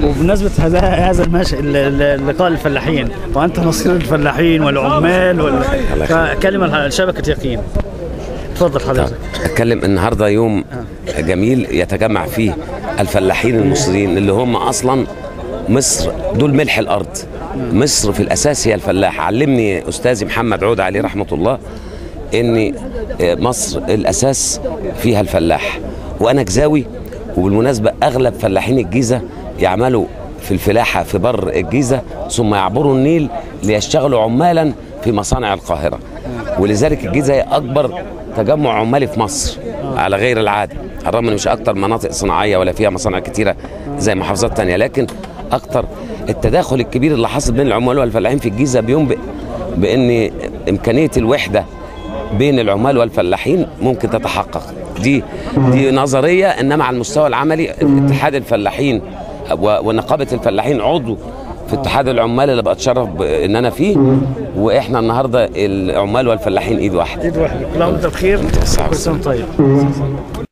وبمناسبة هذا هذا المش... ال- ال- لقاء الفلاحين وأنت نصير الفلاحين والعمال وال... الله كلمة لشبكة يقين تفضل حضرتك اتكلم النهارده يوم جميل يتجمع فيه الفلاحين المصريين اللي هم اصلا مصر دول ملح الارض مصر في الاساس هي الفلاح علمني استاذي محمد عود عليه رحمه الله ان مصر الاساس فيها الفلاح وانا جزاوي وبالمناسبه اغلب فلاحين الجيزه يعملوا في الفلاحه في بر الجيزه ثم يعبروا النيل ليشتغلوا عمالا في مصانع القاهره ولذلك الجيزه هي اكبر تجمع عمالي في مصر على غير العاده على الرغم ان مش اكتر مناطق صناعيه ولا فيها مصانع كتيره زي محافظات تانية لكن اكتر التداخل الكبير اللي حصل بين العمال والفلاحين في الجيزه بينبئ بان امكانيه الوحده بين العمال والفلاحين ممكن تتحقق دي دي نظريه انما على المستوى العملي اتحاد الفلاحين و- ونقابه الفلاحين عضو في اتحاد العمال اللي بتشرف ان انا فيه واحنا النهارده العمال والفلاحين ايد واحده ايد واحدة كل عام وانت بخير بالصحة كل سنة طيب